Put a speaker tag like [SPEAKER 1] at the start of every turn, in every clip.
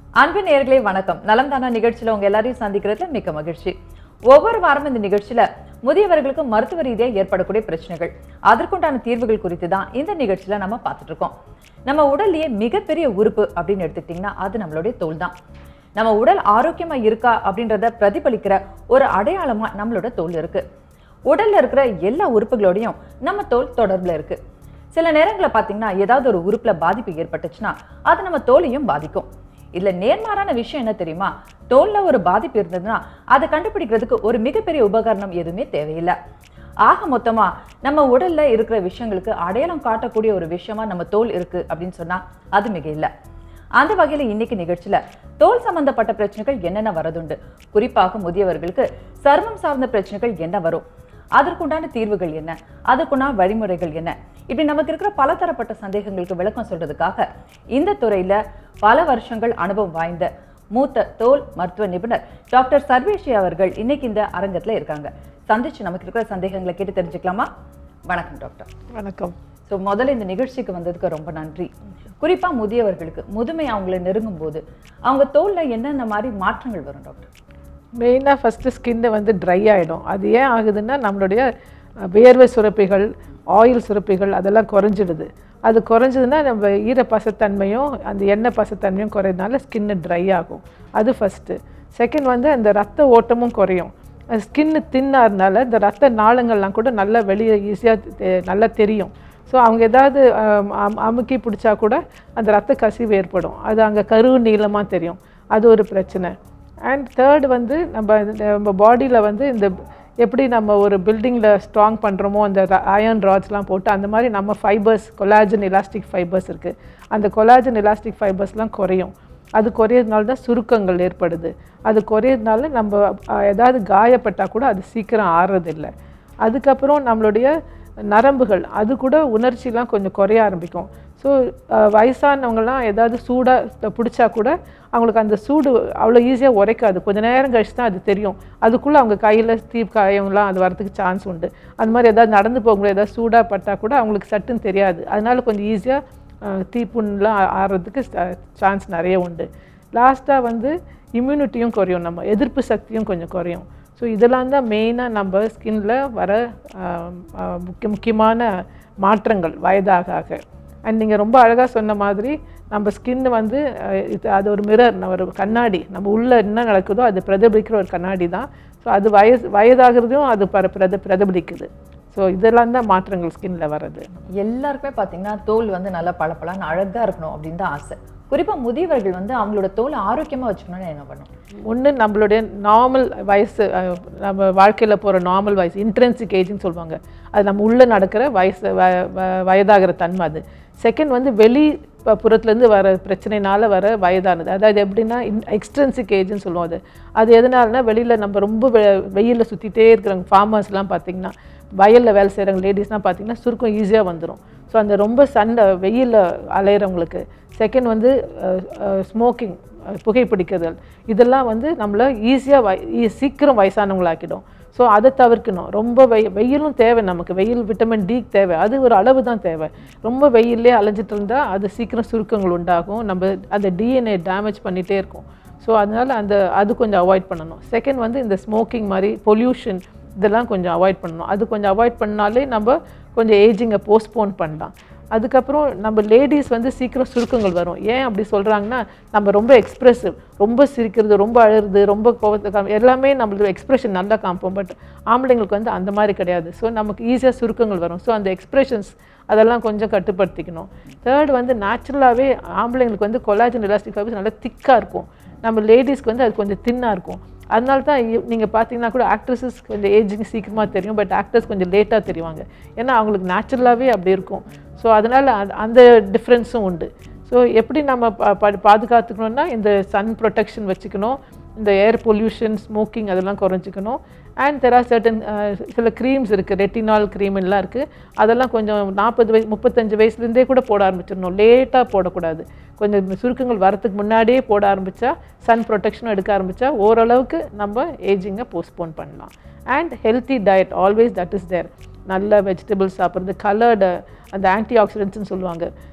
[SPEAKER 1] அன்பு நேயர்களே வணக்கம் நலம் தானா நிகழ்ச்சியில உங்க எல்லாரையும் சந்திக்கிறதுல மிக்க மகிழ்ச்சி ஒவ்வொரு வாரமும் இந்த நிகழ்ச்சியில முதியவர்களுக்கு மருத்துவ ரீதியாக ஏற்படக்கூடிய பிரச்சனைகள் அதற்குண்டான தீர்வுகள் குறித்து தான் இந்த நிகழ்ச்சியில நம்ம பார்த்துட்டு இருக்கோம் நம்ம உடல்லையே மிகப்பெரிய உறுப்பு அப்படின்னு எடுத்துக்கிட்டிங்கன்னா அது நம்மளுடைய தோல் தான் நம்ம உடல் ஆரோக்கியமா இருக்கா அப்படின்றத பிரதிபலிக்கிற ஒரு அடையாளமா நம்மளோட தோல் இருக்கு உடல்ல இருக்கிற எல்லா உறுப்புகளோடையும் நம்ம தோல் தொடர்புல இருக்கு சில நேரங்களில் பார்த்தீங்கன்னா ஏதாவது ஒரு உறுப்புல பாதிப்பு ஏற்பட்டுச்சுன்னா அது நம்ம தோலையும் பாதிக்கும் இதுல நேர்மாறான விஷயம் என்ன தெரியுமா தோல்ல ஒரு பாதிப்பு இருந்ததுன்னா அதை கண்டுபிடிக்கிறதுக்கு ஒரு மிகப்பெரிய உபகரணம் எதுவுமே தேவையில்லை ஆக மொத்தமா நம்ம உடல்ல இருக்கிற விஷயங்களுக்கு அடையாளம் காட்டக்கூடிய ஒரு விஷயமா நம்ம தோல் இருக்கு அப்படின்னு சொன்னா அது மிக இல்லை அந்த வகையில இன்னைக்கு நிகழ்ச்சியில தோல் சம்பந்தப்பட்ட பிரச்சனைகள் என்னென்ன வரதுண்டு குறிப்பாக முதியவர்களுக்கு சருமம் சார்ந்த பிரச்சனைகள் என்ன வரும் அதற்குண்டான தீர்வுகள் என்ன அதற்குண்டான வழிமுறைகள் என்ன இப்படி நமக்கு இருக்கிற பலதரப்பட்ட சந்தேகங்களுக்கு விளக்கம் சொல்றதுக்காக இந்த துறையில பல வருஷங்கள் அனுபவம் வாய்ந்த மூத்த தோல் மருத்துவ நிபுணர் டாக்டர் சர்வேஷி அவர்கள் இன்னைக்கு இந்த அரங்கத்துல இருக்காங்க சந்திச்சு நமக்கு இருக்கிற சந்தேகங்களை கேட்டு தெரிஞ்சுக்கலாமா வணக்கம் டாக்டர்
[SPEAKER 2] வணக்கம்
[SPEAKER 1] ஸோ முதல்ல இந்த நிகழ்ச்சிக்கு வந்ததுக்கு ரொம்ப நன்றி குறிப்பாக முதியவர்களுக்கு முதுமை அவங்களை நெருங்கும் போது அவங்க தோல்ல என்னென்ன மாதிரி மாற்றங்கள் வரும் டாக்டர்
[SPEAKER 2] மெயினாக ஃபஸ்ட்டு ஸ்கின்னு வந்து ட்ரை ஆகிடும் அது ஏன் ஆகுதுன்னா நம்மளுடைய அஹ், வியர்வை சுரப்பிகள் ஆயில் சுரப்பிகள் அதெல்லாம் குறைஞ்சிடுது அது குறைஞ்சதுன்னா நம்ம ஈரப்பசத்தன்மையும் அந்த எண்ணெய் பசத்தன்மையும் குறையதுனால ஸ்கின்னு ட்ரை ஆகும் அது ஃபஸ்ட்டு செகண்ட் வந்து அந்த ரத்த ஓட்டமும் குறையும் ஸ்கின்னு தின்னாருனால இந்த ரத்த நாளங்கள்லாம் கூட நல்லா வெளியே ஈஸியாக நல்லா தெரியும் ஸோ அவங்க ஏதாவது அம், அம்- அமுக்கி பிடிச்சா கூட அந்த ரத்த கசிவு ஏற்படும் அது அங்கே கரு நீளமாக தெரியும் அது ஒரு பிரச்சனை அண்ட் தேர்ட் வந்து நம்ம இந்த நம்ம பாடியில் வந்து இந்த எப்படி நம்ம ஒரு பில்டிங்கில் ஸ்ட்ராங் பண்ணுறோமோ அந்த அயர்ன் ராட்ஸ்லாம் போட்டு அந்த மாதிரி நம்ம ஃபைபர்ஸ் கொலாஜன் எலாஸ்டிக் ஃபைபர்ஸ் இருக்குது அந்த கொலாஜன் எலாஸ்டிக் ஃபைபர்ஸ்லாம் குறையும் அது குறையிறதுனால தான் சுருக்கங்கள் ஏற்படுது அது குறையிறதுனால நம்ம அஹ், ஏதாவது காயப்பட்டால் கூட அது சீக்கிரம் ஆறுறதில்லை அதுக்கப்புறம் நம்மளுடைய நரம்புகள் அது கூட உணர்ச்சிலாம் கொஞ்சம் குறைய ஆரம்பிக்கும் ஸோ வயசானவங்கலாம் ஏதாவது சூடாக பிடிச்சா கூட அவங்களுக்கு அந்த சூடு அவ்வளோ ஈஸியாக உரைக்காது கொஞ்ச நேரம் கழிச்சு தான் அது தெரியும் அதுக்குள்ளே அவங்க கையில் தீ காயம்லாம் அது வரதுக்கு சான்ஸ் உண்டு அந்த மாதிரி ஏதாவது நடந்து போகும்போது ஏதாவது சூடாக பட்டால் கூட அவங்களுக்கு சட்டுன்னு தெரியாது அதனால கொஞ்சம் ஈஸியாக தீப்புண்லாம் ஆறுறதுக்கு சான்ஸ் நிறைய உண்டு லாஸ்ட்டாக வந்து இம்யூனிட்டியும் குறையும் நம்ம எதிர்ப்பு சக்தியும் கொஞ்சம் குறையும் ஸோ இதெல்லாம் தான் மெயினாக நம்ம ஸ்கின்ல வர ஆஹ், ஆஹ், முக்கிய முக்கியமான மாற்றங்கள் வயதாக ஆக அண்ட் நீங்கள் ரொம்ப அழகாக சொன்ன மாதிரி நம்ம ஸ்கின் வந்து ஆஹ், இது அது ஒரு மிரர் ஒரு கண்ணாடி நம்ம உள்ளே என்ன நடக்குதோ அது பிரதிபலிக்கிற ஒரு கண்ணாடி தான் ஸோ அது வயசு வயதாகிறதையும் அது பர பிரத பிரதிபலிக்குது ஸோ இதெல்லாம் தான் மாற்றங்கள் ஸ்கின்ல வர்றது
[SPEAKER 1] எல்லாருக்குமே பார்த்தீங்கன்னா தோல் வந்து நல்லா பளபளன்னு அழகா இருக்கணும் அப்படின்னு தான் ஆசை குறிப்பா முதியவர்கள் வந்து அவங்களோட தோலை ஆரோக்கியமா வச்சுக்கணும்னு என்ன பண்ணும்
[SPEAKER 2] ஒன்று நம்மளுடைய நார்மல் வயசு அஹ், நம்ம வாழ்க்கையில் போகிற நார்மல் வயசு இன்ட்ரென்சிக் ஏஜ்னு சொல்லுவாங்க அது நம்ம உள்ளே நடக்கிற வயசு வ- வ- வயதாகிற தன்மை அது செகண்ட் வந்து வெளி ப- புறத்துலேருந்து வர பிரச்சனைனால வர வயதானது அதாவது எப்படின்னா எக்ஸ்ட்ரென்சிக் ஏஜ்னு சொல்லுவோம் அது அது எதனாலனா வெளியில் நம்ம ரொம்ப வெ வெயிலில் சுற்றிட்டே இருக்கிறவங்க ஃபார்மர்ஸ்லாம் பார்த்திங்கன்னா வயலில் வேலை செய்கிறவங்க லேடிஸ்லாம் பார்த்திங்கன்னா சுருக்கம் ஈஸியாக வந்துடும் ஸோ அந்த ரொம்ப சண்டை வெயிலில் அலையிறவங்களுக்கு செகண்ட் வந்து ஸ்மோக்கிங் புகைப்பிடிக்கிறதல் இதெல்லாம் வந்து நம்மளை ஈஸியாக வய ஈ- சீக்கிரம் வயசானவங்களாக்கிடும் ஸோ அதை தவிர்க்கணும் ரொம்ப வெய் வெயிலும் தேவை நமக்கு வெயில் விட்டமின் டி தேவை அது ஒரு அளவு தான் தேவை ரொம்ப வெயிலே அலைஞ்சிட்டு இருந்தால் அது சீக்கிரம் சுருக்கங்கள் உண்டாகும் நம்ம அந்த டிஎன்ஏ டேமேஜ் பண்ணிகிட்டே இருக்கும் ஸோ அதனால் அந்த அது கொஞ்சம் அவாய்ட் பண்ணணும் செகண்ட் வந்து இந்த ஸ்மோக்கிங் மாதிரி பொல்யூஷன் இதெல்லாம் கொஞ்சம் அவாய்ட் பண்ணணும் அது கொஞ்சம் அவாய்ட் பண்ணாலே நம்ம கொஞ்சம் ஏஜிங்கை போஸ்ட்போன் பண்ணலாம் அதுக்கப்புறம் நம்ம லேடிஸ் வந்து சீக்கிரம் சுருக்கங்கள் வரும் ஏன் அப்படி சொல்கிறாங்கன்னா நம்ம ரொம்ப எக்ஸ்ப்ரெசிவ் ரொம்ப சிரிக்கிறது ரொம்ப அழுறது ரொம்ப கோவத்தை காமி எல்லாமே நம்மளுக்கு எக்ஸ்ப்ரெஷன் நல்லா காமிப்போம் பட் ஆம்பளைங்களுக்கு வந்து அந்த மாதிரி கிடையாது ஸோ நமக்கு ஈஸியாக சுருக்கங்கள் வரும் ஸோ அந்த எக்ஸ்ப்ரெஷன்ஸ் அதெல்லாம் கொஞ்சம் கட்டுப்படுத்திக்கணும் தேர்ட் வந்து நேச்சுரலாகவே ஆம்பளைங்களுக்கு வந்து கொலாஜன் எலாஸ்டிக் ஃபைபர்ஸ் நல்லா திக்காக இருக்கும் நம்ம லேடிஸ்க்கு வந்து அது கொஞ்சம் தின்னாக இருக்கும் அதனால தான் நீங்கள் பார்த்தீங்கன்னா கூட ஆக்ட்ரஸஸ் கொஞ்சம் ஏஜிங் சீக்கிரமாக தெரியும் பட் ஆக்டர்ஸ் கொஞ்சம் லேட்டாக தெரிவாங்க ஏன்னா அவங்களுக்கு நேச்சுரலாகவே அப்படி இருக்கும் ஸோ அதனால் அந்த டிஃப்ரென்ஸும் உண்டு ஸோ எப்படி நம்ம பா- பா- பாதுகாத்துக்கணும்னா இந்த சன் ப்ரொடெக்ஷன் வச்சுக்கணும் இந்த ஏர் பொல்யூஷன் ஸ்மோக்கிங் அதெல்லாம் குறைஞ்சிக்கணும் அண்ட் தெர் ஆர் சர்டன் சில க்ரீம்ஸ் இருக்குது ரெட்டினால் க்ரீம் எல்லாம் இருக்குது அதெல்லாம் கொஞ்சம் நாற்பது வயசு முப்பத்தஞ்சு வயசுலேருந்தே கூட போட ஆரம்பிச்சிடணும் லேட்டாக போடக்கூடாது கொஞ்சம் சுருக்கங்கள் வரத்துக்கு முன்னாடியே போட ஆரம்பித்தா சன் ப்ரொடெக்ஷனும் எடுக்க ஆரம்பித்தா ஓரளவுக்கு நம்ம ஏஜிங்கை போஸ்ட்போன் பண்ணலாம் and healthy diet always that is there நல்ல வெஜிடபிள்ஸ் சாப்பிட்றது கலர்டு அந்த ஆன்டி ஆக்சிடென்ட்ஸ்னு சொல்லுவாங்க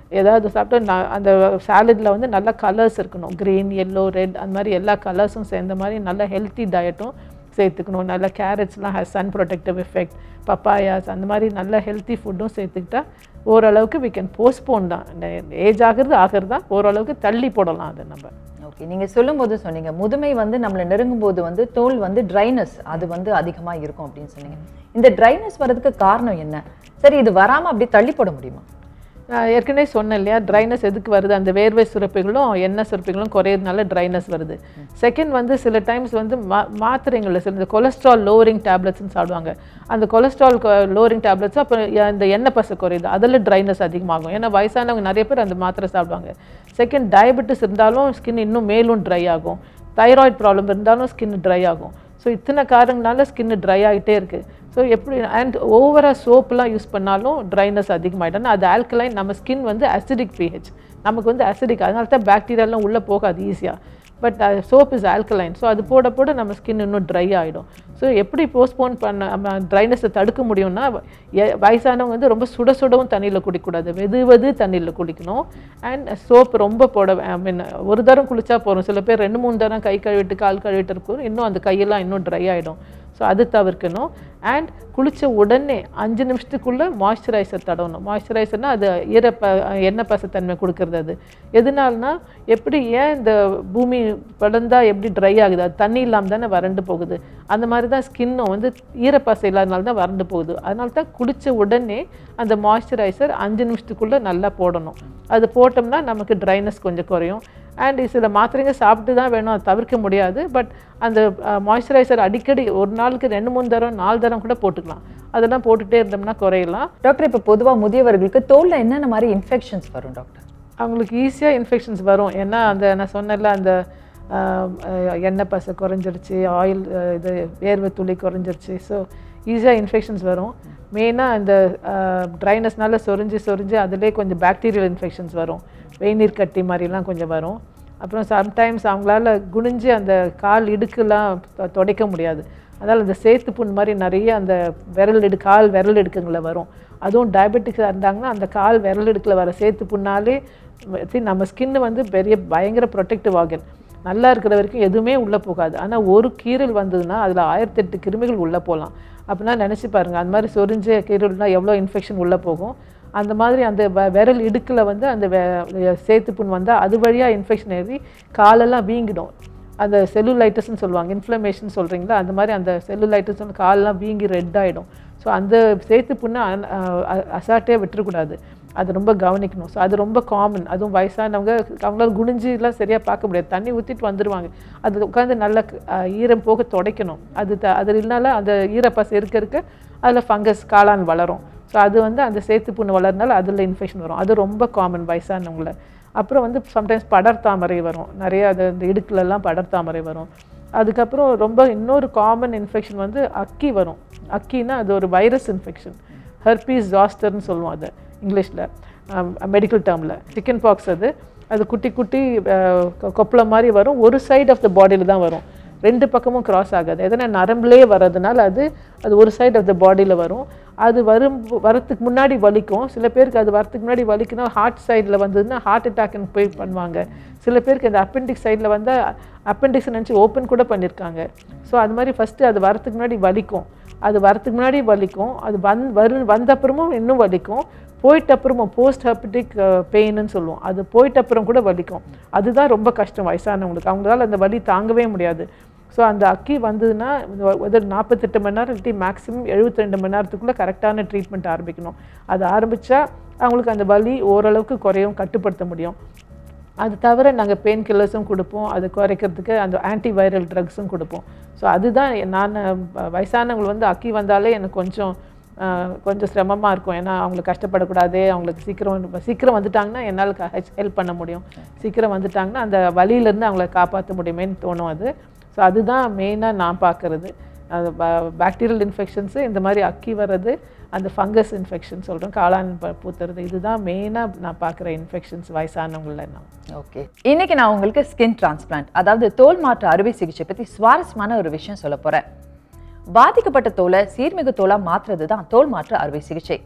[SPEAKER 2] ஏதாவது சாப்பிட்டா நான் அந்த சாலடில் வந்து நல்ல கலர்ஸ் இருக்கணும் க்ரீன் எல்லோ ரெட் அந்த மாதிரி எல்லா கலர்ஸும் சேர்ந்த மாதிரி நல்ல ஹெல்த்தி டயட்டும் சேர்த்துக்கணும் நல்ல கேரட்ஸ்லாம் has sun protective effect papayas அந்த மாதிரி நல்ல ஹெல்த்தி ஃபுட்டும் சேர்த்துக்கிட்டா ஓரளவுக்கு வி கேன் போஸ்ட்போன் தான் ஏஜ் ஆகிறது ஆகிறது தான் ஓரளவுக்கு தள்ளி போடலாம் அதை நம்ம
[SPEAKER 1] ஓகே நீங்க சொல்லும்போது சொன்னீங்க முதுமை வந்து நம்மளை நெருங்கும் போது வந்து தோல் வந்து ட்ரைனஸ் அது வந்து அதிகமா இருக்கும் அப்படின்னு சொன்னீங்க இந்த ட்ரைனஸ் வர்றதுக்கு காரணம் என்ன சரி இது வராம அப்படியே தள்ளி போட முடியுமா
[SPEAKER 2] நான் ஏற்கனவே சொன்னேன் இல்லையா ட்ரைனஸ் எதுக்கு வருது அந்த வேர்வை சுரப்பிகளும் எண்ணெய் சுரப்பிகளும் குறையிறதுனால ட்ரைனஸ் வருது செகண்ட் வந்து சில டைம்ஸ் வந்து மா மாத்திரைங்களில் சில இந்த கொலஸ்ட்ரால் லோவரிங் டேப்லெட்ஸ்னு சாப்பிடுவாங்க அந்த கொலஸ்ட்ரால் லோவரிங் டேப்லெட்ஸ் அப்போ இந்த எண்ணெய் பசை குறையுது அதில் ட்ரைனஸ் அதிகமாகும் ஏன்னா வயசானவங்க நிறைய பேர் அந்த மாத்திரை சாப்பிடுவாங்க செகண்ட் டயபெட்டிஸ் இருந்தாலும் ஸ்கின் இன்னும் மேலும் ட்ரை ஆகும் தைராய்டு ப்ராப்ளம் இருந்தாலும் ஸ்கின் ட்ரை ஆகும் ஸோ இத்தனை காரணங்களால ஸ்கின் ட்ரை ஆகிட்டே இருக்குது ஸோ எப்படி அண்ட் ஓவராக சோப்லாம் யூஸ் பண்ணாலும் ட்ரைனஸ் அதிகமாகிடும் அது ஆல்கலைன் நம்ம ஸ்கின் வந்து அசிடிக் பிஹெச் நமக்கு வந்து அசிடிக் அதனால தான் பாக்டீரியாலாம் உள்ளே போகாது ஈஸியாக but soap is alkaline so அது போட போட நம்ம ஸ்கின் இன்னும் ட்ரை ஆகிடும் ஸோ எப்படி போஸ்ட்போன் பண்ண நம்ம ட்ரைனஸை தடுக்க முடியும்னா எ- வயசானவங்க வந்து ரொம்ப சுட சுடவும் தண்ணியில் குடிக்கக்கூடாது வெது வெது தண்ணியில் குளிக்கணும் அண்ட் சோப் ரொம்ப போட ஐ மீன் ஒரு தரம் குளிச்சா போதும் சில பேர் ரெண்டு மூணு தரம் கை கழுவிட்டு கால் கழுவிட்டு இருக்கும் இன்னும் அந்த கையெல்லாம் இன்னும் ட்ரை ஆகிடும் ஸோ அது தவிர்க்கணும் அண்ட் குளிச்ச உடனே அஞ்சு நிமிஷத்துக்குள்ளே மாய்ஸ்சரைசர் தடவணும் மாய்ஸ்சரைசர்னால் அது ஈரப்ப எண்ணெய் பசத்தன்மை கொடுக்கறது அது எதனால்னா எப்படி ஏன் இந்த பூமி படந்தா எப்படி ட்ரை ஆகுது அது தண்ணி இல்லாமல் தானே வறண்டு போகுது அந்த மாதிரி தான் ஸ்கின்னும் வந்து ஈரப்பசை இல்லாதனால தான் வறண்டு போகுது அதனால தான் குளிச்ச உடனே அந்த மாய்ஸ்சரைசர் அஞ்சு நிமிஷத்துக்குள்ளே நல்லா போடணும் அது போட்டோம்னா நமக்கு ட்ரைனஸ் கொஞ்சம் குறையும் அண்ட் சில மாத்திரைங்க சாப்பிட்டு தான் வேணும் அதை தவிர்க்க முடியாது பட் அந்த மாய்ஸ்சரைசர் அடிக்கடி ஒரு நாளுக்கு ரெண்டு மூணு தரம் நாலு தரம் கூட போட்டுக்கலாம் அதெல்லாம் போட்டுகிட்டே இருந்தோம்னா குறையலாம்
[SPEAKER 1] டாக்டர் இப்போ பொதுவா முதியவர்களுக்கு தோல்ல என்னென்ன மாதிரி இன்ஃபெக்ஷன்ஸ் வரும் டாக்டர்
[SPEAKER 2] அவங்களுக்கு ஈஸியாக இன்ஃபெக்ஷன்ஸ் வரும் ஏன்னா அந்த நான் சொன்னேன்ல அந்த ஆஹ், அஹ், எண்ணெய் பசை குறைஞ்சிருச்சு ஆயில் இது வேர்வை துளி குறைஞ்சிருச்சு ஸோ ஈஸியாக இன்ஃபெக்ஷன்ஸ் வரும் மெயினாக அந்த ட்ரைனஸ்னால சொரிஞ்சு சொரிஞ்சு அதிலே கொஞ்சம் பாக்டீரியல் இன்ஃபெக்ஷன்ஸ் வரும் வெந்நீர் கட்டி மாதிரிலாம் கொஞ்சம் வரும் அப்புறம் சம்டைம்ஸ் அவங்களால குனிஞ்சு அந்த கால் இடுக்கெல்லாம் தொ- துடைக்க முடியாது அதனால் அந்த சேத்து புண் மாதிரி நிறைய அந்த விரல் இடு கால் விரல் இடுக்குங்களை வரும் அதுவும் டயபெட்டிக்ஸாக இருந்தாங்கன்னா அந்த கால் விரல் இடுக்கில் வர சேத்து புண்ணாலே see, நம்ம ஸ்கின் வந்து பெரிய பயங்கர ப்ரொடெக்டிவ் ஆர்கன் நல்லா இருக்கிற வரைக்கும் எதுவுமே உள்ளே போகாது ஆனால் ஒரு கீறல் வந்ததுன்னா அதில் ஆயிரத்தெட்டு கிருமிகள் உள்ளே போகலாம் அப்படின்னா நினச்சி பாருங்கள் அந்த மாதிரி சொரிஞ்ச கீரல்னா எவ்வளோ இன்ஃபெக்ஷன் உள்ளே போகும் அந்த மாதிரி அந்த வ- விரல் இடுக்கில் வந்து அந்த வெ- சேத்து புண் வந்தால் அது வழியாக இன்ஃபெக்ஷன் ஏறி காலெல்லாம் வீங்கிடும் அந்த செல்லுலைட்டஸ்னு சொல்லுவாங்க இன்ஃப்ளமேஷன் சொல்கிறீங்களா அந்த மாதிரி அந்த செல்லுலைட்டஸ் வந்து காலெல்லாம் வீங்கி ரெட் ஆகிடும் ஸோ அந்த சேத்து புண்ணை அன்- அஹ் அ- அசால்ட்டே விட்டுறக்கூடாது அது ரொம்ப கவனிக்கணும் ஸோ அது ரொம்ப காமன் அதுவும் வயசானவங்க அவங்களால குனிஞ்சுலாம் சரியாக பார்க்க முடியாது தண்ணி ஊற்றிட்டு வந்துடுவாங்க அது உட்காந்து நல்லா அஹ், ஈரம் போக துடைக்கணும் அது த அது இல்லைனால அந்த ஈரப்பசை இருக்க இருக்க அதில் ஃபங்கஸ் காளான் வளரும் ஸோ அது வந்து அந்த சேத்து புண்ணு வளர்றதுனால அதில் இன்ஃபெக்ஷன் வரும் அது ரொம்ப காமன் வயசானவங்கள அப்புறம் வந்து சம்டைம்ஸ் படர்தாமரை வரும் நிறைய அது இந்த இடுக்குலெல்லாம் படர்தாமரை வரும் அதுக்கப்புறம் ரொம்ப இன்னொரு காமன் இன்ஃபெக்ஷன் வந்து அக்கி வரும் அக்கின்னா அது ஒரு வைரஸ் இன்ஃபெக்ஷன் ஹெர்பீஸ் ஜாஸ்டர்னு சொல்லுவோம் அதை இங்கிலீஷில் மெடிக்கல் டேர்மில் சிக்கன் பாக்ஸ் அது அது குட்டி குட்டி அஹ், கொ- கொப்பளம் மாதிரி வரும் ஒரு சைடு ஆஃப் த பாடியில் தான் வரும் ரெண்டு பக்கமும் கிராஸ் ஆகாது எதனா நரம்புலே வர்றதுனால அது அது ஒரு சைடு ஆஃப் த பாடியில் வரும் அது வரும் வரத்துக்கு முன்னாடி வலிக்கும் சில பேருக்கு அது வரத்துக்கு முன்னாடி வலிக்குன்னா ஹார்ட் சைடில் வந்ததுன்னா ஹார்ட் அட்டாக்னு போய் பண்ணுவாங்க சில பேருக்கு இந்த அப்பெண்டிக்ஸ் சைடில் வந்து அப்பெண்டிக்ஸ் நினச்சி ஓப்பன் கூட பண்ணியிருக்காங்க ஸோ அது மாதிரி ஃபஸ்ட்டு அது வரத்துக்கு முன்னாடி வலிக்கும் அது வரத்துக்கு முன்னாடி வலிக்கும் அது வந் வரு வந்த அப்புறமும் இன்னும் வலிக்கும் போயிட்ட அப்புறமும் போஸ்ட் ஹெப்படிக் பெயின்னு சொல்லுவோம் அது போயிட்ட அப்புறம் கூட வலிக்கும் அதுதான் ரொம்ப கஷ்டம் வயசானவங்களுக்கு அவங்களால அந்த வலி தாங்கவே முடியாது ஸோ அந்த அக்கி வந்ததுன்னா ஒரு நாற்பத்தெட்டு மணி நேரம் இல்லாட்டி மேக்ஸிமம் எழுபத்தி ரெண்டு மணி நேரத்துக்குள்ளே கரெக்டான ட்ரீட்மெண்ட் ஆரம்பிக்கணும் அது ஆரம்பித்தா அவங்களுக்கு அந்த வலி ஓரளவுக்கு குறையும் கட்டுப்படுத்த முடியும் அது தவிர நாங்கள் பெயின் கில்லர்ஸும் கொடுப்போம் அது குறைக்கிறதுக்கு அந்த ஆன்டி வைரல் ட்ரக்ஸும் கொடுப்போம் ஸோ அதுதான் நான் வ- வயசானவங்க வந்து அக்கி வந்தாலே எனக்கு கொஞ்சம் ஆஹ், கொஞ்சம் சிரமமாக இருக்கும் ஏன்னா அவங்களுக்கு கஷ்டப்படக்கூடாது அவங்களுக்கு சீக்கிரம் சீக்கிரம் வந்துட்டாங்கன்னா என்னால் ஹெல்ப் பண்ண முடியும் சீக்கிரம் வந்துட்டாங்கன்னா அந்த வலியிலேருந்து அவங்கள காப்பாற்ற முடியுமேன்னு தோணும் அது ஸோ அதுதான் மெயினாக நான் பார்க்குறது அது பாக்டீரியல் இன்ஃபெக்ஷன்ஸு இந்த மாதிரி அக்கி வர்றது அந்த ஃபங்கஸ் இன்ஃபெக்ஷன் சொல்கிறோம் காளான் ப- பூத்துறது இதுதான் மெயினாக நான் பார்க்குற இன்ஃபெக்ஷன்ஸ் வயசானவங்கள நான்
[SPEAKER 1] ஓகே இன்னைக்கு நான் உங்களுக்கு ஸ்கின் டிரான்ஸ்பிளான்ட் அதாவது தோல் மாற்று அறுவை சிகிச்சை பத்தி சுவாரஸ்யமான ஒரு விஷயம் சொல்ல போறேன் பாதிக்கப்பட்ட தோலை சீர்மிகு தோலா மாற்றுறது தான் தோல் மாற்று அறுவை சிகிச்சை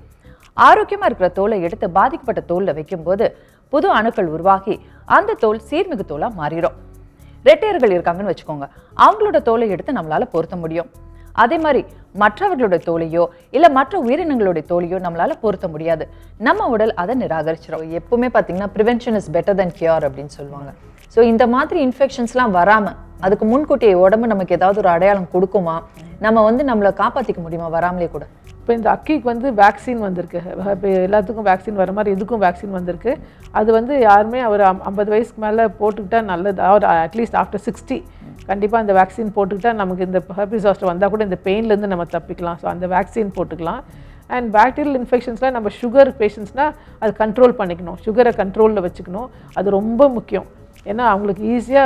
[SPEAKER 1] ஆரோக்கியமா இருக்கிற தோலை எடுத்து பாதிக்கப்பட்ட தோல்ல வைக்கும்போது புது அணுக்கள் உருவாகி அந்த தோல் சீர்மிகு தோலா மாறிடும் ரெட்டையர்கள் இருக்காங்கன்னு வச்சுக்கோங்க அவங்களோட தோலை எடுத்து நம்மளால பொருத்த முடியும் அதே மாதிரி மற்றவர்களோட தோலையோ இல்ல மற்ற உயிரினங்களுடைய தோலையோ நம்மளால பொருத்த முடியாது நம்ம உடல் அதை நிராகரிச்சிடும் எப்பவுமே பாத்தீங்கன்னா prevention is better than cure அப்படின்னு சொல்லுவாங்க ஸோ இந்த மாதிரி இன்ஃபெக்ஷன்ஸ்லாம் வராம அதுக்கு முன்கூட்டியே உடம்பு நமக்கு ஏதாவது ஒரு அடையாளம் கொடுக்குமா நம்ம வந்து நம்மளை காப்பாத்திக்க முடியுமா வராமலே கூட
[SPEAKER 2] இப்போ இந்த அக்கிக்கு வந்து வேக்சின் வந்திருக்கு இப்போ எல்லாத்துக்கும் வேக்சின் வர மாதிரி இதுக்கும் வேக்சின் வந்திருக்கு அது வந்து யாருமே ஒரு ஐம்- ஐம்பது வயசுக்கு மேலே போட்டுக்கிட்டா நல்லது அவர் அட்லீஸ்ட் ஆஃப்டர் சிக்ஸ்டி கண்டிப்பாக அந்த வேக்சின் போட்டுக்கிட்டா நமக்கு இந்த ஹெர்பிஸ் ஹாஸ்டர் வந்தால் கூட இந்த பெயின்லேருந்து நம்ம தப்பிக்கலாம் ஸோ அந்த வேக்சின் போட்டுக்கலாம் அண்ட் பாக்டீரியல் இன்ஃபெக்ஷன்ஸில் நம்ம சுகர் பேஷண்ட்ஸ்னால் அது கண்ட்ரோல் பண்ணிக்கணும் சுகரை கண்ட்ரோலில் வச்சுக்கணும் அது ரொம்ப முக்கியம் ஏன்னா அவங்களுக்கு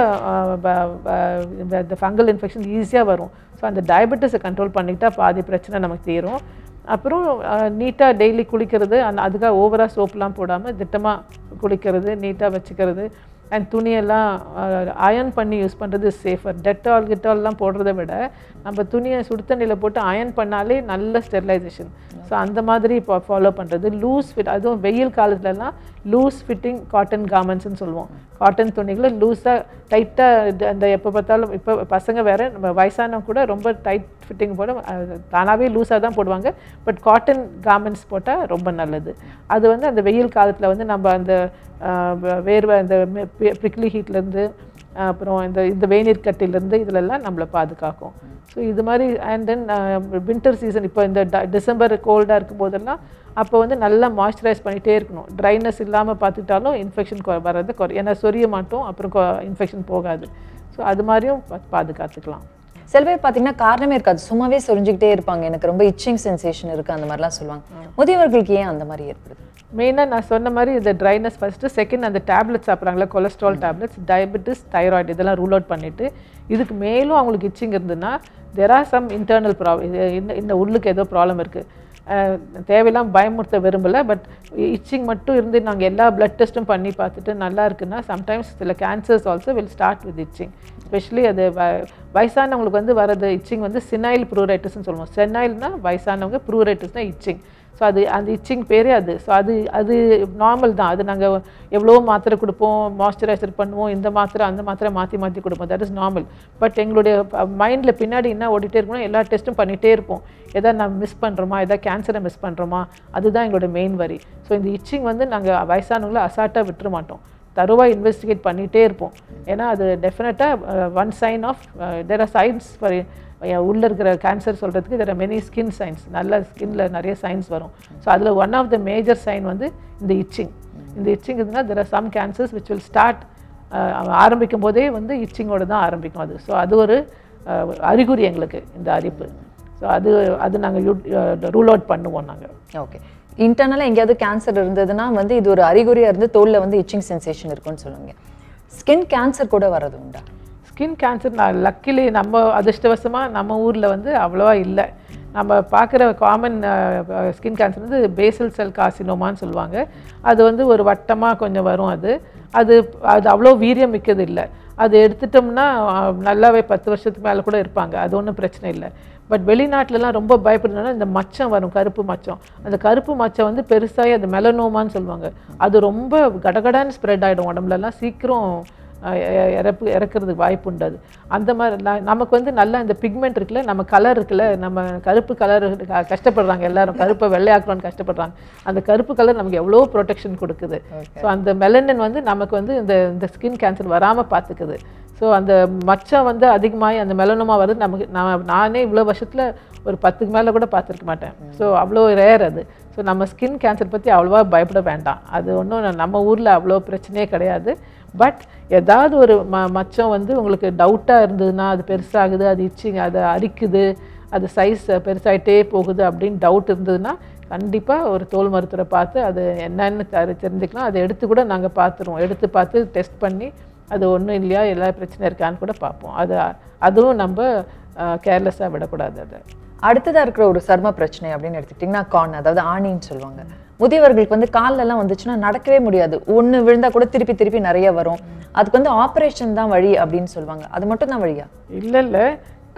[SPEAKER 2] ஈஸியாக இந்த ஃபங்கல் இன்ஃபெக்ஷன் ஈஸியாக வரும் ஸோ அந்த டயபெட்டிஸை கண்ட்ரோல் பண்ணிக்கிட்டா பாதி பிரச்சனை நமக்கு தீரும் அப்புறம் நீட்டாக டெய்லி குளிக்கிறது அந்த அதுக்காக ஓவராக சோப்லாம் போடாமல் திட்டமாக குளிக்கிறது நீட்டாக வச்சுக்கிறது அண்ட் துணியெல்லாம் அயர்ன் பண்ணி யூஸ் பண்ணுறது சேஃபர் டெட்டால் கிட்டால்லாம் போடுறத விட நம்ம துணியை சுடு தண்ணியில் போட்டு அயர்ன் பண்ணாலே நல்ல ஸ்டெரிலைசேஷன் ஸோ அந்த மாதிரி இப்போ ஃபாலோ பண்ணுறது லூஸ் ஃபிட் அதுவும் வெயில் காலத்துலலாம் லூஸ் ஃபிட்டிங் காட்டன் கார்மெண்ட்ஸ்னு சொல்லுவோம் காட்டன் துணிகளை லூஸாக டைட்டாக அந்த எப்போ பார்த்தாலும் இப்போ பசங்க வேறு நம்ம வயசானவங்க கூட ரொம்ப டைட் ஃபிட்டிங் போட அது தானாகவே லூஸாக தான் போடுவாங்க பட் காட்டன் கார்மெண்ட்ஸ் போட்டால் ரொம்ப நல்லது அது வந்து அந்த வெயில் காலத்தில் வந்து நம்ம அந்த ஆஹ், வே- வேர்வை அந்த ப்ரிக்லி ஹீட்லேருந்து அப்புறம் இந்த இந்த வேநீர் கட்டிலேருந்து இதிலெல்லாம் நம்மளை பாதுகாக்கும் ஸோ இது மாதிரி அண்ட் தென் வின்டர் சீசன் இப்போ இந்த ட- டிசம்பர் கோல்டாக இருக்கும் போதெல்லாம் அப்போ வந்து நல்லா மாய்ஸ்சரைஸ் பண்ணிகிட்டே இருக்கணும் ட்ரைனஸ் இல்லாமல் பார்த்துக்கிட்டாலும் இன்ஃபெக்ஷன் வர்றது குறை ஏன்னா சொரிய மாட்டோம் அப்புறம் இன்ஃபெக்ஷன் போகாது ஸோ அது மாதிரியும் பா- பாதுகாத்துக்கலாம்
[SPEAKER 1] சில பேர் பாத்தீங்கன்னா காரணமே இருக்காது சும்மாவே சொரிஞ்சுக்கிட்டே இருப்பாங்க எனக்கு ரொம்ப இச்சிங் சென்சேஷன் இருக்கு அந்த மாதிரிலாம் சொல்லுவாங்க முதியவர்களுக்கு ஏன் அந்த மாதிரி ஏற்படுது
[SPEAKER 2] மெயினாக நான் சொன்ன மாதிரி இந்த ட்ரைனஸ் ஃபஸ்ட்டு செகண்ட் அந்த டேப்லெட் சாப்பிட்றாங்களா கொலஸ்ட்ரால் டேப்லெட்ஸ் டயபெட்டிஸ் தைராய்டு இதெல்லாம் ரூல் அவுட் பண்ணிவிட்டு இதுக்கு மேலும் அவங்களுக்கு இச்சிங் இருந்ததுன்னா there are some internal problem இந்த இந்த உள்ளுக்கு ஏதோ ப்ராப்ளம் இருக்குது தேவையில்லாம் பயமுறுத்த விரும்பலை பட் இச்சிங் மட்டும் இருந்து நாங்கள் எல்லா பிளட் டெஸ்ட்டும் பண்ணி பார்த்துட்டு நல்லா இருக்குன்னா சம்டைம்ஸ் சில cancers also will start with itching specially அது வ- வயசானவங்களுக்கு வந்து வரது இச்சிங் வந்து சினைல் ப்ரூரைட்டிஸ்னு சொல்லுவோம் செனைல்னா வயசானவங்க ப்ரூரைட்டிஸ்னால் இச்சிங் ஸோ அது அந்த இச்சிங் பேரே அது ஸோ அது அது நார்மல் தான் அது நாங்கள் எவ்வளோ மாத்திரை கொடுப்போம் மாய்ஸ்சரைசர் பண்ணுவோம் இந்த மாத்திரை அந்த மாத்திரை மாற்றி மாற்றி கொடுப்போம் தட் இஸ் நார்மல் பட் எங்களுடைய மைண்டில் பின்னாடி என்ன ஓடிட்டே இருக்கணும் எல்லா டெஸ்ட்டும் பண்ணிகிட்டே இருப்போம் எதாவது நம்ம மிஸ் பண்ணுறோமா எதாவது கேன்சரை மிஸ் பண்ணுறோமா அதுதான் எங்களோட மெயின் வரி ஸோ இந்த இச்சிங் வந்து நாங்கள் வயசானவங்கள அசால்ட்டாக விட்டுற மாட்டோம் தருவாக இன்வெஸ்டிகேட் பண்ணிகிட்டே இருப்போம் ஏன்னா அது டெஃபினட்டாக one sign of there are signs for உள்ளே இருக்கிற கேன்சர் சொல்கிறதுக்கு தெர் மெனி ஸ்கின் சைன்ஸ் நல்ல ஸ்கின்ல நிறைய சைன்ஸ் வரும் ஸோ அதில் one of the major sign வந்து இந்த இச்சிங் இந்த இச்சிங் இதுனா there are some cancers which will start ஆரம்பிக்கும் போதே வந்து இச்சிங்கோட தான் ஆரம்பிக்கும் அது ஸோ அது ஒரு அஹ், அறிகுறி எங்களுக்கு இந்த அரிப்பு ஸோ அது அது நாங்கள் ரூல் அவுட் பண்ணுவோம் நாங்கள்
[SPEAKER 1] ஓகே இன்டர்னலாக எங்கேயாவது கேன்சர் இருந்ததுன்னா வந்து இது ஒரு அறிகுறியா இருந்து தோல்ல வந்து இச்சிங் சென்சேஷன் இருக்கும்னு சொல்லுவாங்க ஸ்கின் கேன்சர் கூட வர்றது உண்டா
[SPEAKER 2] ஸ்கின் கேன்சர் நான் லக்கிலி நம்ம அதிர்ஷ்டவசமாக நம்ம ஊரில் வந்து அவ்வளோவா இல்லை நம்ம பார்க்குற காமன் ஸ்கின் கேன்சர் வந்து பேசல் செல் காசினோமான்னு சொல்லுவாங்க அது வந்து ஒரு வட்டமாக கொஞ்சம் வரும் அது அது அது அவ்வளோ வீரியம் மிக்கது இல்லை அது எடுத்துட்டோம்னா அஹ், நல்லாவே பத்து வருஷத்துக்கு மேலே கூட இருப்பாங்க அது ஒன்றும் பிரச்சனை இல்லை பட் வெளிநாட்டிலலாம் ரொம்ப பயப்படுறதுனா இந்த மச்சம் வரும் கருப்பு மச்சம் அந்த கருப்பு மச்சம் வந்து பெருசாகி அது மெலனோமான்னு சொல்லுவாங்க அது ரொம்ப கடகடான்னு ஸ்ப்ரெட் ஆகிடும் உடம்புலலாம் சீக்கிரம் அஹ் இ- இறப்பு இறக்கிறதுக்கு வாய்ப்பு உண்டு அது அந்த மாதிரி ந- நமக்கு வந்து நல்லா இந்த பிக்மெண்ட் இருக்குல்ல நம்ம கலர் இருக்குல்ல நம்ம கருப்பு கலர் கஷ்டப்படுறாங்க எல்லாரும் கருப்பை வெள்ளையாக்கணும்னு கஷ்டப்படுறாங்க அந்த கருப்பு கலர் நமக்கு எவ்வளோ ப்ரொடெக்ஷன் கொடுக்குது ஸோ அந்த மெலனின் வந்து நமக்கு வந்து இந்த இந்த ஸ்கின் கேன்சர் வராமல் பார்த்துக்குது ஸோ அந்த மச்சம் வந்து அதிகமாகி அந்த மெலனோமா வருது நமக்கு நான் நானே இவ்வளோ வருஷத்தில் ஒரு பத்துக்கு மேலே கூட பார்த்துருக்க மாட்டேன் ஸோ அவ்வளோ ரேர் அது ஸோ நம்ம ஸ்கின் கேன்சர் பற்றி அவ்வளோவா பயப்பட வேண்டாம் அது ஒன்றும் நம்ம ஊரில் அவ்வளோ பிரச்சனையே கிடையாது பட் ஏதாவது ஒரு ம மச்சம் வந்து உங்களுக்கு டவுட்டாக இருந்ததுன்னா அது பெருசாகுது அது இச்சிங் அது அரிக்குது அது சைஸ் பெருசாயிட்டே போகுது அப்படின்னு டவுட் இருந்ததுன்னா கண்டிப்பாக ஒரு தோல் மருத்துவரை பார்த்து அது என்னன்னு தெரி- தெரிஞ்சுக்கலாம் அதை எடுத்து கூட நாங்கள் பார்த்துருவோம் எடுத்து பார்த்து டெஸ்ட் பண்ணி அது ஒன்றும் இல்லையா எல்லா பிரச்சனை இருக்கான்னு கூட பார்ப்போம் அது அதுவும் நம்ம கேர்லெஸ்ஸாக விடக்கூடாது அதை
[SPEAKER 1] அடுத்ததா இருக்கிற ஒரு சர்ம பிரச்சனை அப்படின்னு எடுத்துக்கிட்டிங்கன்னா கான் அதாவது ஆணின்னு சொல்லுவாங்க முதியவர்களுக்கு வந்து கால்ல எல்லாம் வந்துச்சுன்னா நடக்கவே முடியாது ஒண்ணு விழுந்தா கூட திருப்பி திருப்பி நிறைய வரும் அதுக்கு வந்து ஆபரேஷன் தான் வழி அப்படின்னு சொல்லுவாங்க அது மட்டும் தான் வழியா
[SPEAKER 2] இல்லை இல்லை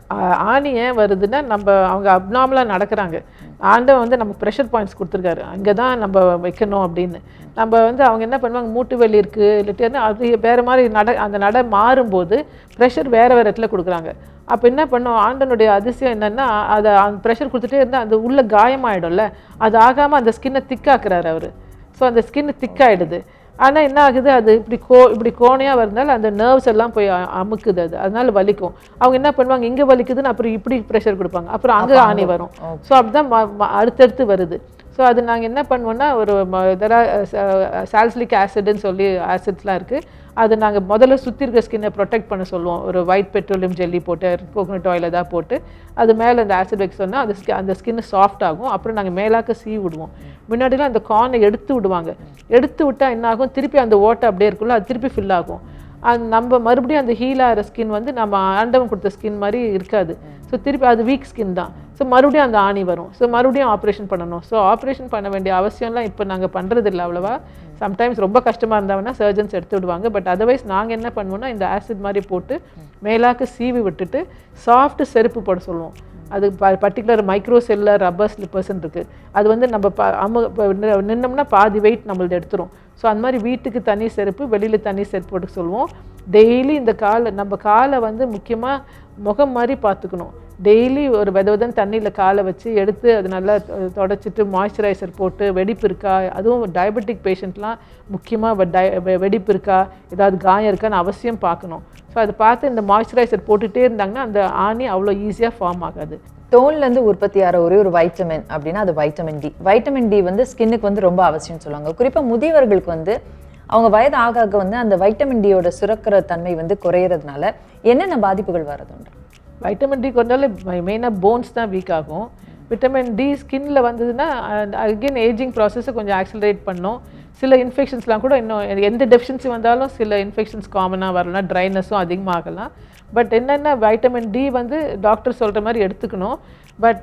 [SPEAKER 2] ஆ- ஆணி ஏன் வருதுன்னா நம்ம அவங்க அப்நார்மலாக நடக்கிறாங்க ஆண்டவன் வந்து நமக்கு ப்ரெஷர் பாயிண்ட்ஸ் கொடுத்துருக்காரு அங்கே தான் நம்ம வைக்கணும் அப்படின்னு நம்ம வந்து அவங்க என்ன பண்ணுவாங்க மூட்டு வலி இருக்குது இல்லாட்டி அது வேறு மாதிரி நட அந்த நட மாறும்போது ப்ரெஷர் வேறு வேறு இடத்துல கொடுக்குறாங்க அப்போ என்ன பண்ணும் ஆண்டனுடைய அதிசயம் என்னென்னா அதை அந்த ப்ரெஷர் கொடுத்துட்டே இருந்தால் அந்த உள்ள காயமாயிடும்ல அது ஆகாமல் அந்த ஸ்கின்னை திக்காக்குறாரு அவர் ஸோ அந்த ஸ்கின் திக்காயிடுது ஆனால் என்ன ஆகுது அது இப்படி கோ இப்படி கோணையாக வருந்தால் அந்த நர்வ்ஸ் எல்லாம் போய் அ- அமுக்குது அது அதனால வலிக்கும் அவங்க என்ன பண்ணுவாங்க இங்கே வலிக்குதுன்னு அப்புறம் இப்படி ப்ரெஷர் கொடுப்பாங்க அப்புறம் அங்கே ஆணி வரும் ஸோ அப்படிதான் ம- ம- அடுத்தடுத்து வருது ஸோ அது நாங்கள் என்ன பண்ணுவோம்னா ஒரு இதெல்லாம் சால்சிலிக் ஆசிட்னு சொல்லி ஆசிட்ஸ்லாம் இருக்குது அது நாங்கள் முதல்ல சுற்றி இருக்க ஸ்கின்னை ப்ரொடெக்ட் பண்ண சொல்லுவோம் ஒரு ஒயிட் பெட்ரோலியம் ஜெல்லி போட்டு கோகனட் ஆயில் ஏதாவது போட்டு அது மேலே அந்த ஆசிட் வைக்க சொன்னால் அது skin- அந்த ஸ்கின் சாஃப்ட் ஆகும் அப்புறம் நாங்கள் மேலாக்க சீ விடுவோம் முன்னாடிலாம் அந்த கார்னை எடுத்து விடுவாங்க எடுத்து விட்டால் என்ன ஆகும் திருப்பி அந்த ஓட்டை அப்படியே இருக்கும்ல அது திருப்பி ஃபில் ஆகும் அது நம்ம மறுபடியும் அந்த ஹீல் ஆகிற ஸ்கின் வந்து நம்ம ஆண்டவன் கொடுத்த ஸ்கின் மாதிரி இருக்காது ஸோ திருப்பி அது வீக் ஸ்கின் தான் ஸோ மறுபடியும் அந்த ஆணி வரும் ஸோ மறுபடியும் ஆப்ரேஷன் பண்ணணும் ஸோ ஆப்ரேஷன் பண்ண வேண்டிய அவசியம்லாம் இப்போ நாங்கள் பண்ணுறது இல்லை அவ்வளவா சம்டைம்ஸ் ரொம்ப கஷ்டமாக இருந்தாங்கன்னா சர்ஜன்ஸ் எடுத்து விடுவாங்க பட் அதர்வைஸ் நாங்கள் என்ன பண்ணுவோம்னா இந்த ஆசிட் மாதிரி போட்டு மேலாக்கு சீவி விட்டுட்டு சாஃப்ட் செருப்பு போட சொல்லுவோம் அது பர்டிகுலர் மைக்ரோ செல்லர் ரப்பர் ஸ்லிப்பர்ஸ்ன்னு இருக்குது அது வந்து நம்ம ப அமு இப்ப நின்னு- நின்னோம்னா பாதி வெயிட் நம்மளது எடுத்துரும் ஸோ அந்த மாதிரி வீட்டுக்கு தனி செருப்பு வெளியில் தனி செருப்பு போட்டு சொல்லுவோம் டெய்லி இந்த காலை நம்ம காலை வந்து முக்கியமாக முகம் மாதிரி பார்த்துக்கணும் டெய்லி ஒரு வித விதன்னு தண்ணியில் காலை வச்சு எடுத்து அது நல்லா தொ- தொடச்சிட்டு மாய்ஸ்சரைசர் போட்டு வெடிப்பு இருக்கா அதுவும் டயபெட்டிக் பேஷண்ட்லாம் முக்கியமாக வெடிப்பு இருக்கா ஏதாவது காயம் இருக்கான்னு அவசியம் பார்க்கணும் ஸோ அதை பார்த்து இந்த மாய்ஸ்சரைசர் போட்டுகிட்டே இருந்தாங்கன்னா அந்த ஆணி அவ்வளோ ஈஸியாக ஃபார்ம் ஆகாது
[SPEAKER 1] தோல்ல இருந்து உற்பத்தி ஆகிற ஒரே ஒரு வைட்டமின் அப்படின்னா அது வைட்டமின் டி வைட்டமின் டி வந்து ஸ்கின்னுக்கு வந்து ரொம்ப அவசியம்னு சொல்லுவாங்க குறிப்பா முதியவர்களுக்கு வந்து அவங்க வயது ஆக ஆக வந்து அந்த வைட்டமின் டியோட சுரக்கிற தன்மை வந்து குறையறதுனால என்னென்ன பாதிப்புகள் வரதுண்டு
[SPEAKER 2] வைட்டமின் டி கொண்டாலே மெயினாக போன்ஸ் தான் வீக் ஆகும் விட்டமின் டி ஸ்கின்ல வந்ததுன்னா அகெயின் ஏஜிங் ப்ராசஸை கொஞ்சம் ஆக்சிலரேட் பண்ணும் சில இன்ஃபெக்ஷன்ஸ்லாம் கூட இன்னும் எந்த டெஃபிஷியன்சி வந்தாலும் சில இன்ஃபெக்ஷன்ஸ் காமனாக வரலாம் ட்ரைனஸும் அதிகமாகலாம் பட் என்னென்ன வைட்டமின் டி வந்து டாக்டர் சொல்கிற மாதிரி எடுத்துக்கணும் பட்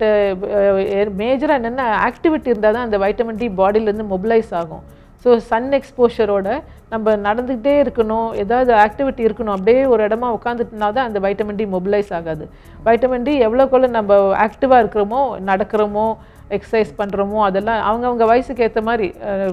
[SPEAKER 2] மேஜராக என்னென்ன ஆக்டிவிட்டி இருந்தால் தான் அந்த வைட்டமின் டி பாடியிலேருந்து மொபிலைஸ் ஆகும் ஸோ சன் எக்ஸ்போஷரோட நம்ம நடந்துக்கிட்டே இருக்கணும் ஏதாவது ஆக்டிவிட்டி இருக்கணும் அப்படியே ஒரு இடமா உட்காந்துட்டுனா தான் அந்த வைட்டமின் டி மொபிலைஸ் ஆகாது வைட்டமின் டி எவ்வளோக்குள்ள நம்ம ஆக்டிவாக இருக்கிறோமோ நடக்கிறோமோ எக்ஸசைஸ் பண்ணுறோமோ அதெல்லாம் அவங்கவுங்க வயசுக்கு ஏற்ற மாதிரி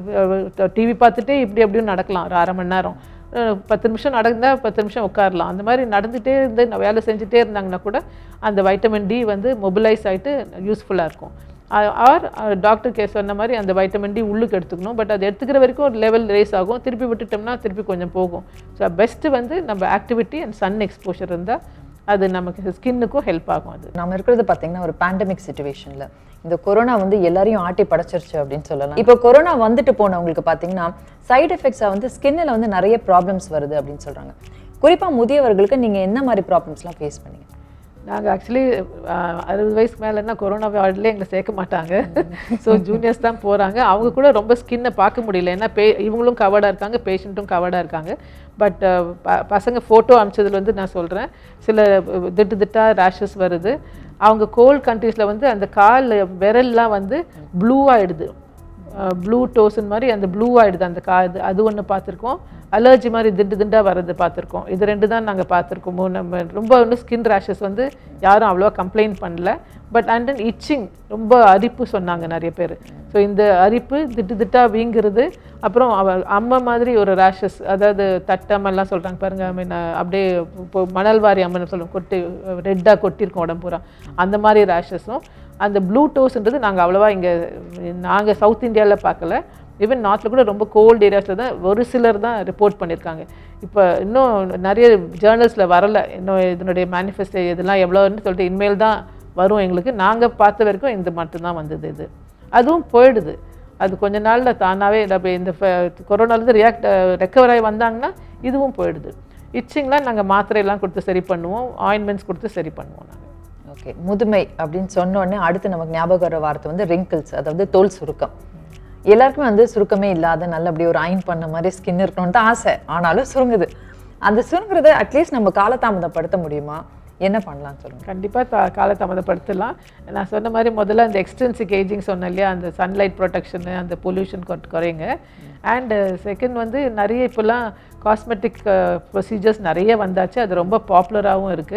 [SPEAKER 2] டிவி பார்த்துட்டே இப்படி அப்படியும் நடக்கலாம் ஒரு அரை மணி நேரம் அஹ் பத்து நிமிஷம் நடந்தால் பத்து நிமிஷம் உட்காரலாம் அந்த மாதிரி நடந்துகிட்டே இருந்து ந- வேலை செஞ்சுட்டே இருந்தாங்கன்னா கூட அந்த வைட்டமின் டி வந்து மொபிலைஸ் ஆகிட்டு யூஸ்ஃபுல்லாக இருக்கும் ஆர் டாக்டர் கே சொன்ன மாதிரி அந்த வைட்டமின் டி உள்ளுக்கு எடுத்துக்கணும் பட் அது எடுத்துக்கிற வரைக்கும் ஒரு லெவல் ரேஸ் ஆகும் திருப்பி விட்டுட்டோம்னா திருப்பி கொஞ்சம் போகும் ஸோ பெஸ்ட்டு வந்து நம்ம ஆக்டிவிட்டி அண்ட் சன் எக்ஸ்போஷர் இருந்தால் அது நமக்கு ஸ்கின்னுக்கும் ஹெல்ப் ஆகும் அது
[SPEAKER 1] நாம இருக்கிறது பாத்தீங்கன்னா ஒரு பேண்டமிக் சுச்சுவேஷன்ல இந்த கொரோனா வந்து எல்லாரையும் ஆட்டி படைச்சிருச்சு அப்படின்னு சொல்லலாம் இப்போ கொரோனா வந்துட்டு போனவங்களுக்கு பாத்தீங்கன்னா சைடு எஃபெக்ட்ஸா வந்து ஸ்கின்னில் வந்து நிறைய ப்ராப்ளம்ஸ் வருது அப்படின்னு சொல்றாங்க குறிப்பா முதியவர்களுக்கு நீங்க என்ன மாதிரி ப்ராப்ளம்ஸ்லாம் ஃபேஸ் பண்ணீங்க
[SPEAKER 2] நாங்கள் ஆக்சுவலி அறுபது வயசுக்கு மேலேன்னா கொரோனா வார்டில் எங்களை சேர்க்க மாட்டாங்க ஸோ ஜூனியர்ஸ் தான் போகிறாங்க அவங்க கூட ரொம்ப ஸ்கின்னை பார்க்க முடியல ஏன்னா பே இவங்களும் கவர்டாக இருக்காங்க பேஷண்ட்டும் கவர்டாக இருக்காங்க பட் பசங்க ஃபோட்டோ அனுப்பிச்சதுல வந்து நான் சொல்கிறேன் சில அஹ், திட்டு திட்டா ரேஷஸ் வருது அவங்க கோல்ட் கண்ட்ரீஸில் வந்து அந்த கால் விரல்லாம் வந்து ப்ளூ ஆயிடுது ப்ளூ டோசன் மாதிரி அந்த ப்ளூ ஆயிடுது அந்த கா இது அது ஒன்று பார்த்துருக்கோம் அலர்ஜி மாதிரி திண்டு திண்டாக வர்றது பார்த்துருக்கோம் இது ரெண்டு தான் நாங்கள் பார்த்துருக்கோம் நம்ம ரொம்ப வந்து ஸ்கின் ரேஷஸ் வந்து யாரும் அவ்வளோவா கம்ப்ளைண்ட் பண்ணல பட் அண்ட் தென் இச்சிங் ரொம்ப அரிப்பு சொன்னாங்க நிறைய பேர் ஸோ இந்த அரிப்பு திட்டு திட்டா வீங்குறது அப்புறம் அவ அம்மா மாதிரி ஒரு ரேஷஸ் அதாவது தட்டமெல்லாம் சொல்கிறாங்க பாருங்க ஐ மீன் அப்படியே இப்போ மணல்வாரி அம்மன் சொல்லுவோம் கொட்டி ரெட்டாக கொட்டியிருக்கோம் உடம்பு பூரா அந்த மாதிரி ரேஷஸும் அந்த ப்ளூ டோஸ்ன்றது நாங்கள் அவ்வளோவா இங்கே நாங்கள் சவுத் இந்தியாவில் பார்க்கல ஈவன் நார்த்தில் கூட ரொம்ப கோல்டு ஏரியாஸில் தான் ஒரு சிலர் தான் ரிப்போர்ட் பண்ணியிருக்காங்க இப்போ இன்னும் நிறைய ஜேர்னல்ஸில் வரல இன்னும் இதனுடைய மேனிஃபெஸ்டோ இதெல்லாம் எவ்வளோன்னு சொல்லிட்டு இனிமேல் தான் வரும் எங்களுக்கு நாங்கள் பார்த்த வரைக்கும் இந்த மட்டும்தான் வந்தது இது அதுவும் போயிடுது அது கொஞ்ச நாளில் தானாகவே நம்ம இந்த கொரோனாலேருந்து ரியாக்ட் ரெக்கவர் ஆகி வந்தாங்கன்னா இதுவும் போயிடுது இச்சிங்லாம் நாங்கள் மாத்திரையெல்லாம் கொடுத்து சரி பண்ணுவோம் ஆயின்மெண்ட்ஸ் கொடுத்து சரி பண்ணுவோம் நாங்கள்
[SPEAKER 1] ஓகே முதுமை அப்படின்னு சொன்ன உடனே அடுத்து நமக்கு ஞாபகம் வர வார்த்தை வந்து ரிங்கிள்ஸ் அதாவது தோல் சுருக்கம் எல்லாருக்குமே வந்து சுருக்கமே இல்லாத நல்ல அப்படியே ஒரு அயன் பண்ண மாதிரி ஸ்கின் இருக்கணும்னு தான் ஆசை ஆனாலும் சுருங்குது அந்த சுருங்குறத அட்லீஸ்ட் நம்ம காலதாமதப்படுத்த முடியுமா என்ன பண்ணலாம்னு சொல்லுங்க
[SPEAKER 2] கண்டிப்பாக தா காலதாமதப்படுத்தலாம் நான் சொன்ன மாதிரி முதல்ல அந்த எக்ஸ்டென்சிக் ஏஜிங் சொன்னேன் இல்லையா அந்த சன்லைட் ப்ரொடெக்ஷனு அந்த பொல்யூஷன் குறையுங்க அண்டு செகண்ட் வந்து நிறைய இப்போல்லாம் காஸ்மெட்டிக் ப்ரொசீஜர்ஸ் நிறைய வந்தாச்சு அது ரொம்ப பாப்புலராகவும் இருக்குது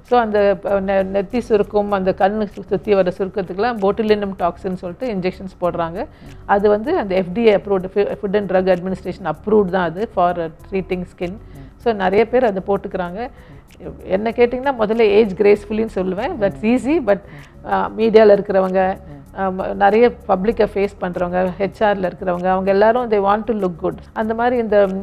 [SPEAKER 2] ஸோ அந்த ப- நெ- நெத்தி சுருக்கம் அந்த கண்ணு சுற்றி வர சுருக்கத்துக்குலாம் போட்டுலினம் டாக்ஸின் சொல்லிட்டு இன்ஜெக்ஷன்ஸ் போடுறாங்க அது வந்து அந்த FDA approved food and drug administration approved தான் அது ஃபார் ட்ரீட்டிங் ஸ்கின் ஸோ நிறைய பேர் அதை போட்டுக்கிறாங்க என்ன கேட்டிங்கன்னா முதல்ல ஏஜ் கிரேஸ்ஃபுல்லின்னு சொல்லுவேன் தட்ஸ் ஈஸி பட் மீடியாவில் இருக்கிறவங்க ஆம், நிறைய பப்ளிக்கை ஃபேஸ் பண்ணுறவங்க ஹெச்ஆரில் இருக்கிறவங்க அவங்க எல்லாரும் they want to look good அந்த மாதிரி இந்த ம்,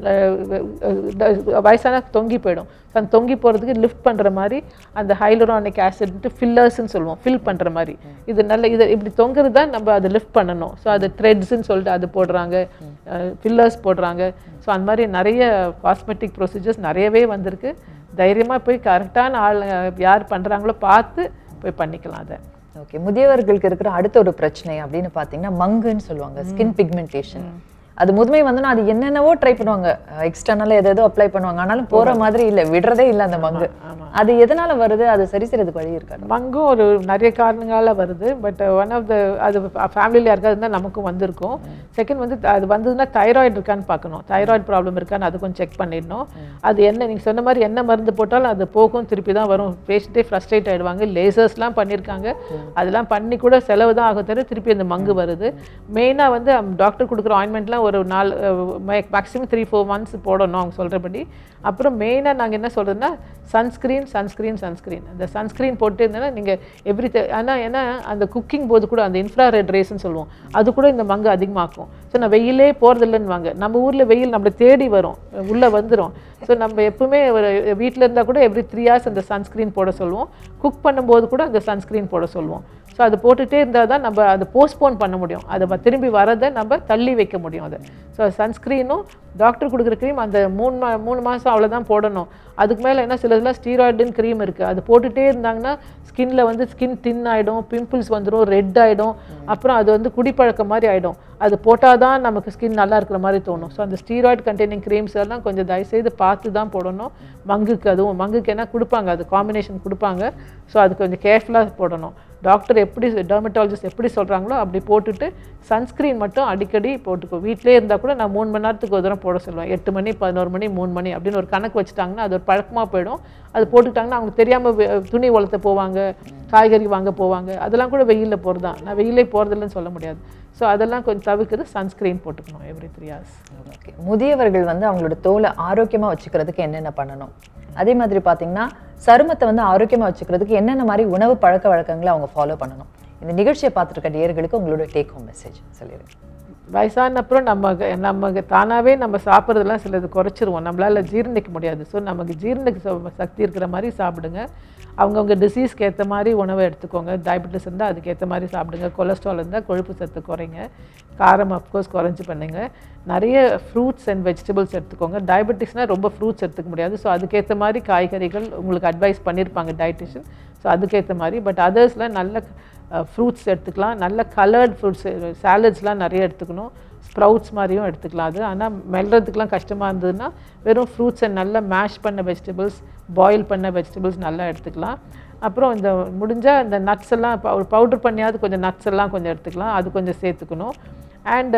[SPEAKER 2] அஹ், அஹ், வயசான தொங்கி போயிடும் அந்த தொங்கி போகிறதுக்கு லிஃப்ட் பண்ணுற மாதிரி அந்த ஹைலரானிக் ஆசிட்ன்ட்டு ஃபில்லர்ஸ்ன்னு சொல்லுவோம் ஃபில் பண்ணுற மாதிரி இது நல்ல இது இப்படி தொங்குறது தான் நம்ம அதை லிஃப்ட் பண்ணணும் ஸோ அது த்ரெட்ஸ்ன்னு சொல்லிட்டு அது போடுறாங்க ஃபில்லர்ஸ் போடுறாங்க ஸோ அந்த மாதிரி நிறைய காஸ்மெட்டிக் ப்ரொசீஜர்ஸ் நிறையவே வந்திருக்கு தைரியமாக போய் கரெக்டான ஆள் அஹ், யார் பண்ணுறாங்களோ பார்த்து போய் பண்ணிக்கலாம் அதை
[SPEAKER 1] ஓகே முதியவர்களுக்கு இருக்கிற அடுத்த ஒரு பிரச்சனை அப்படின்னு பார்த்தீங்கன்னா மங்குன்னு சொல்லுவாங்க ஸ்கின் பிக்மெண்டேஷன் அது முதுமை வந்தோன்னா அது என்னென்னவோ ட்ரை பண்ணுவாங்க எக்ஸ்டர்னலாக எதோ அப்ளை பண்ணுவாங்க ஆனாலும் போற மாதிரி இல்ல விடுறதே இல்ல அந்த மங்கு அது எதனால வருது அது சரி செய்யறதுக்கு வழி இருக்காது
[SPEAKER 2] மங்கும் ஒரு நிறைய காரணங்களால வருது பட் ஒன் ஆஃப் த அது ஃபேமிலியில் யாருக்காவது இருந்தால் நமக்கும் வந்திருக்கும் செகண்ட் வந்து த- அது வந்ததுன்னா தைராய்டு இருக்கான்னு பார்க்கணும் தைராய்டு ப்ராப்ளம் இருக்கான்னு அது கொஞ்சம் செக் பண்ணிடணும் அது என்ன நீங்கள் சொன்ன மாதிரி என்ன மருந்து போட்டாலும் அது போகும் திருப்பி தான் வரும் பேஷண்ட்டே ஃப்ரஸ்ட்ரேட் ஆயிடுவாங்க லேசர்ஸ்லாம் பண்ணியிருக்காங்க அதெல்லாம் பண்ணி கூட செலவு தான் ஆகும் தவிர திருப்பி அந்த மங்கு வருது மெயினாக வந்து டாக்டர் கொடுக்குற ஆயின்மெண்ட்லாம் ஒரு நாலு மேக்ஸிமம் த்ரீ ஃபோர் மந்த்ஸ் போடணும் அவங்க சொல்கிறபடி அப்புறம் மெயினாக நாங்கள் என்ன சொல்கிறோன்னா சன்ஸ்க்ரீன் சன்ஸ்க்ரீன் சன்ஸ்க்ரீன் அந்த சன்ஸ்க்ரீன் போட்டு இருந்தேன்னா நீங்கள் எவ்ரி ஆனால் ஏன்னா அந்த குக்கிங் போது கூட அந்த இன்ஃப்ராரெட் ரேஸ்ன்னு சொல்லுவோம் அது கூட இந்த மங்கு அதிகமாக்கும் ஸோ நான் வெயிலே போகிறதில்லன்னு வாங்க நம்ம ஊரில் வெயில் நம்மளை தேடி வரும் உள்ளே வந்துடும் ஸோ நம்ம எப்பவுமே ஒரு வீட்டில் இருந்தால் கூட எவ்ரி த்ரீ ஹவர்ஸ் அந்த சன்ஸ்க்ரீன் போட சொல்லுவோம் குக் பண்ணும்போது கூட அந்த சன்ஸ்க்ரீன் போட சொல்லுவோம் ஸோ அது போட்டுகிட்டே இருந்தால் தான் நம்ம அதை போஸ்ட்போன் பண்ண முடியும் அதை வ- திரும்பி வரதை நம்ம தள்ளி வைக்க முடியும் அதை ஸோ சன்ஸ்க்ரீனும் டாக்டர் கொடுக்குற க்ரீம் அந்த மூணு மா மூணு மாதம் அவ்வளோதான் போடணும் அதுக்கு மேலே என்ன சிலதுலாம் ஸ்டீராய்டுன்னு க்ரீம் இருக்குது அது போட்டுகிட்டே இருந்தாங்கன்னா ஸ்கின்ல வந்து ஸ்கின் தின் ஆகிடும் பிம்பிள்ஸ் வந்துடும் ரெட் ஆகிடும் அப்புறம் அது வந்து குடிப்பழக்கம் மாதிரி ஆகிடும் அது போட்டால் தான் நமக்கு ஸ்கின் நல்லா இருக்கிற மாதிரி தோணும் ஸோ அந்த ஸ்டீராய்டு கண்டெய்னிங் க்ரீம்ஸ் எல்லாம் கொஞ்சம் தயவுசெய்து பார்த்து தான் போடணும் மங்குக்கு அதுவும் மங்குக்கு என்ன கொடுப்பாங்க அது காம்பினேஷன் கொடுப்பாங்க ஸோ அது கொஞ்சம் கேர்ஃபுல்லாக போடணும் டாக்டர் எப்படி டெர்மட்டாலஜிஸ்ட் எப்படி சொல்கிறாங்களோ அப்படி போட்டுட்டு சன்ஸ்க்ரீன் மட்டும் அடிக்கடி போட்டுக்கோ வீட்டிலே இருந்தால் கூட நான் மூணு மணி நேரத்துக்கு ஒரு தடவை போட சொல்லுவேன் எட்டு மணி பதினோரு மணி மூணு மணி அப்படின்னு ஒரு கணக்கு வச்சுட்டாங்கன்னா அது ஒரு பழக்கமாக போயிடும் அது போட்டுக்கிட்டாங்கன்னா அவங்க தெரியாமல் துணி வளர்த்த போவாங்க காய்கறி வாங்க போவாங்க அதெல்லாம் கூட வெயிலில் போகிறது தான் நான் வெயிலே போகிறதில்லன்னு சொல்ல முடியாது ஸோ அதெல்லாம் கொஞ்சம் தவிர்க்கிறது சன்ஸ்க்ரீன் போட்டுக்கணும் எவ்ரி த்ரீ ஹவர்ஸ்
[SPEAKER 1] ஓகே முதியவர்கள் வந்து அவங்களோட தோலை ஆரோக்கியமா வச்சுக்கிறதுக்கு என்னென்ன பண்ணணும் அதே மாதிரி பார்த்தீங்கன்னா சருமத்தை வந்து ஆரோக்கியமா வச்சுக்கிறதுக்கு என்னென்ன மாதிரி உணவு பழக்க வழக்கங்களை அவங்க ஃபாலோ பண்ணணும் இந்த நிகழ்ச்சியை பார்த்துருக்க நேயர்களுக்கு உங்களோட டேக் ஹோம் மெசேஜ் சொல்லிடுங்க
[SPEAKER 2] வயசான அப்புறம் நம்ம நமக்கு தானாகவே நம்ம சாப்பிட்றதெல்லாம் சிலது குறைச்சிருவோம் நம்மளால் ஜீரணிக்க முடியாது ஸோ நமக்கு ஜீரணிக்க ச- சக்தி இருக்கிற மாதிரி சாப்பிடுங்க அவங்கவுங்க டிசீஸ்க்கு ஏற்ற மாதிரி உணவை எடுத்துக்கோங்க டயபெட்டிஸ் இருந்தால் அதுக்கேற்ற மாதிரி சாப்பிடுங்க கொலஸ்ட்ரால் இருந்தால் கொழுப்பு சத்து குறைங்க காரம் அஃப்கோர்ஸ் குறைஞ்சி பண்ணுங்க நிறைய ஃப்ரூட்ஸ் அண்ட் வெஜிடபிள்ஸ் எடுத்துக்கோங்க டயபெட்டிஸ்னால் ரொம்ப ஃப்ரூட்ஸ் எடுத்துக்க முடியாது ஸோ அதுக்கேற்ற மாதிரி காய்கறிகள் உங்களுக்கு அட்வைஸ் பண்ணியிருப்பாங்க டயட்டிஷியன் ஸோ அதுக்கேற்ற மாதிரி பட் அதர்ஸில் நல்ல ஃப்ரூட்ஸ் எடுத்துக்கலாம் நல்ல கலர்ட் ஃப்ரூட்ஸ் சாலட்ஸ்லாம் நிறைய எடுத்துக்கணும் ஸ்ப்ரவுட்ஸ் மாதிரியும் எடுத்துக்கலாம் அது ஆனால் மெல்றதுக்குலாம் கஷ்டமாக இருந்ததுன்னா வெறும் ஃப்ரூட்ஸ் அண்ட் நல்லா மேஷ் பண்ண வெஜிடபிள்ஸ் பாயில் பண்ண வெஜிடபிள்ஸ் நல்லா எடுத்துக்கலாம் அப்புறம் இந்த முடிஞ்சால் இந்த நட்ஸ் எல்லாம் பவுடர் பண்ணியாவது கொஞ்சம் நட்ஸ் எல்லாம் கொஞ்சம் எடுத்துக்கலாம் அது கொஞ்சம் சேர்த்துக்கணும் அண்ட்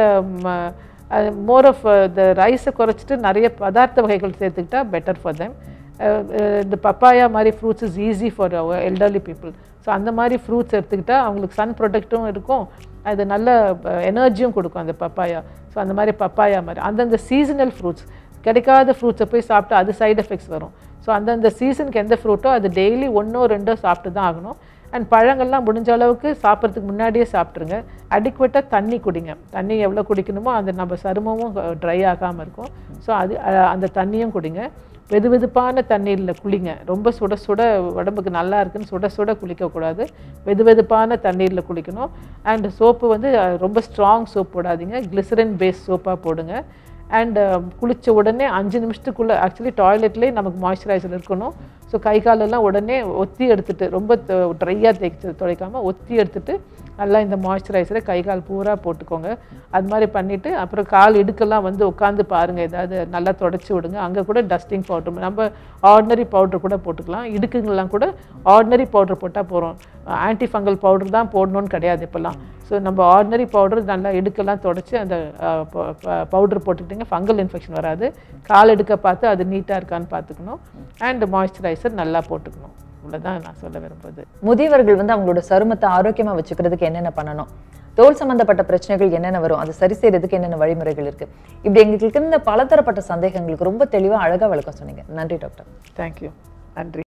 [SPEAKER 2] மோர் ஆஃப் த ரைஸை குறைச்சிட்டு நிறைய பதார்த்த வகைகள் சேர்த்துக்கிட்டா பெட்டர் ஃபார் தெம் இந்த பப்பாயா மாதிரி fruits is easy for elderly people so அந்த மாதிரி ஃப்ரூட்ஸ் எடுத்துக்கிட்டா அவங்களுக்கு சன் ப்ரொடெக்டும் இருக்கும் அது நல்ல எனர்ஜியும் கொடுக்கும் அந்த பப்பாயா ஸோ அந்த மாதிரி பப்பாயா மாதிரி அந்தந்த சீசனல் ஃப்ரூட்ஸ் கிடைக்காத ஃப்ரூட்ஸை போய் சாப்பிட்டா அது சைடு எஃபெக்ட்ஸ் வரும் ஸோ அந்தந்த சீசனுக்கு எந்த ஃப்ரூட்டோ அது டெய்லி ஒன்றோ ரெண்டோ சாப்பிட்டு தான் ஆகணும் அண்ட் பழங்கள்லாம் முடிஞ்ச அளவுக்கு சாப்பிட்றதுக்கு முன்னாடியே சாப்பிட்ருங்க அடிக்குவேட்டாக தண்ணி குடிங்க தண்ணி எவ்வளோ குடிக்கணுமோ அந்த நம்ம சருமமும் ட்ரை ஆகாமல் இருக்கும் ஸோ அது அஹ், அந்த தண்ணியும் குடிங்க வெது வெதுப்பான தண்ணீரில் குளிங்க ரொம்ப சுட சுட உடம்புக்கு நல்லா இருக்குன்னு சுட சுட குளிக்கக்கூடாது வெது வெதுப்பான தண்ணீரில் குளிக்கணும் அண்ட் சோப்பு வந்து அஹ், ரொம்ப ஸ்ட்ராங் சோப் போடாதீங்க கிளிசரின் பேஸ் சோப்பாக போடுங்க அண்ட் குளிச்ச உடனே அஞ்சு நிமிஷத்துக்குள்ளே ஆக்சுவலி டாய்லெட்லேயே நமக்கு மாய்ஸ்சரைசர் இருக்கணும் ஸோ கை காலெல்லாம் உடனே ஒத்தி எடுத்துட்டு ரொம்ப ட்ரையாக தேய்ச்சி துடைக்காமல் ஒத்தி எடுத்துட்டு நல்லா இந்த மாய்ஸ்சரைசரை கை கால் பூரா போட்டுக்கோங்க அது மாதிரி பண்ணிவிட்டு அப்புறம் கால் இடுக்கெல்லாம் வந்து உட்காந்து பாருங்கள் ஏதாவது நல்லா தொடச்சி விடுங்க அங்கே கூட டஸ்டிங் பவுடர் நம்ம ஆர்டினரி பவுடர் கூட போட்டுக்கலாம் இடுக்குங்கெல்லாம் கூட ஆர்டினரி பவுடர் போட்டால் போகிறோம் ஆன்டி ஃபங்கல் பவுடர் தான் போடணும்னு கிடையாது இப்போல்லாம் ஸோ நம்ம ஆர்டினரி பவுடர் நல்லா இடுக்கெல்லாம் தொடச்சி அந்த பவுடர் போட்டுக்கிட்டிங்க ஃபங்கல் இன்ஃபெக்ஷன் வராது கால் எடுக்க பார்த்து அது நீட்டாக இருக்கான்னு பார்த்துக்கணும் அண்ட் மாய்ஸ்சரைசர் நல்லா போட்டுக்கணும் இவ்வளவுதான் நான் சொல்ல விரும்புவது
[SPEAKER 1] முதியவர்கள் வந்து அவங்களோட சருமத்தை ஆரோக்கியமா வச்சுக்கிறதுக்கு என்னென்ன பண்ணணும் தோல் சம்பந்தப்பட்ட பிரச்சனைகள் என்னென்ன வரும் அதை சரி செய்யறதுக்கு என்னென்ன வழிமுறைகள் இருக்கு இப்படி எங்களுக்கு இருந்த பலதரப்பட்ட சந்தேகங்களுக்கு ரொம்ப தெளிவா அழகா விளக்கம் சொன்னீங்க நன்றி டாக்டர்
[SPEAKER 2] தேங்க்யூ நன்றி